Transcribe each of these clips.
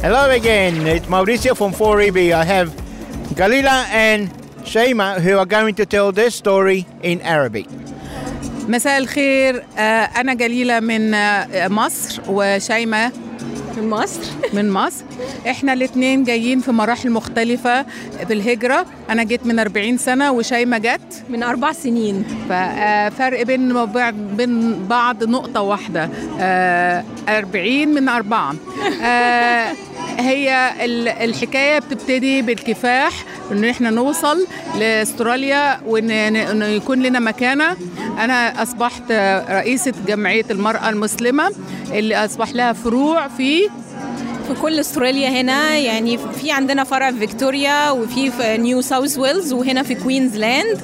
Hello again. It's Mauricio from 4EB. I have Galila and Shema who are going to tell their story in Arabic. مساء الخير آه، أنا جليلة من آه، مصر وشيماء من مصر من مصر احنا الاثنين جايين في مراحل مختلفة في الهجرة أنا جيت من 40 سنة وشيماء جت من أربع سنين ففرق بين بين بعض نقطة واحدة آه، 40 من أربعة آه، هي ال- الحكاية بتبتدي بالكفاح إن إحنا نوصل لأستراليا وإن إن يكون لنا مكانة أنا أصبحت رئيسة جمعية المرأة المسلمة اللي أصبح لها فروع في في كل استراليا هنا يعني في عندنا فرع في فيكتوريا وفي في نيو ساوث ويلز وهنا في كوينزلاند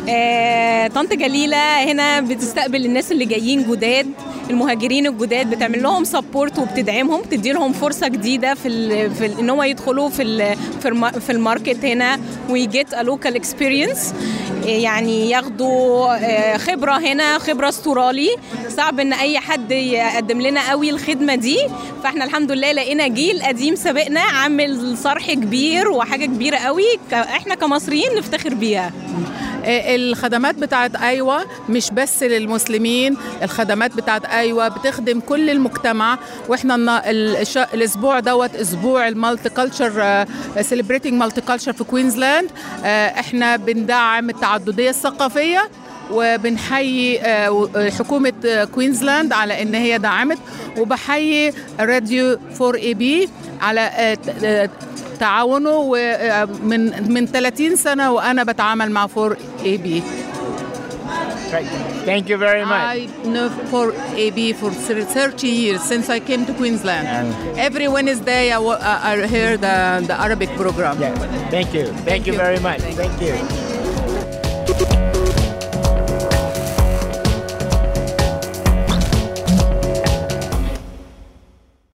آه، طنط جليلة هنا بتستقبل الناس اللي جايين جداد المهاجرين الجداد بتعمل لهم سبورت وبتدعمهم بتدي لهم فرصه جديده في ال في ال ان هم يدخلوا في ال في, الم في الماركت هنا ويجيت ا لوكال اكسبيرينس يعني ياخدوا آه، خبره هنا خبره استرالي صعب ان اي حد يقدم لنا قوي الخدمه دي فاحنا الحمد لله لقينا جيل قديم سابقنا عامل صرح كبير وحاجه كبيره قوي ك- احنا كمصريين نفتخر بيها آه، الخدمات بتاعت ايوه مش بس للمسلمين الخدمات بتاعت ايوه بتخدم كل المجتمع واحنا النا- ال- الش- الاسبوع دوت اسبوع المالتي كلتشر سيلبريتنج مالتي كلتشر في كوينزلاند آه، احنا بندعم التعدديه الثقافيه وبنحيي آه، و- آه، حكومة آه، كوينزلاند على إن هي دعمت وبحيي راديو 4 اي بي على آه، ت- آه، تعاونه ومن من 30 سنة وأنا بتعامل مع 4 اي بي Great. Thank you very much. I know 4 AB for 30 years since I came to Queensland. Every Wednesday I, wa- I I hear the, the Arabic program. Yeah. Thank you. Thank, you you. very much. Thank Thank you.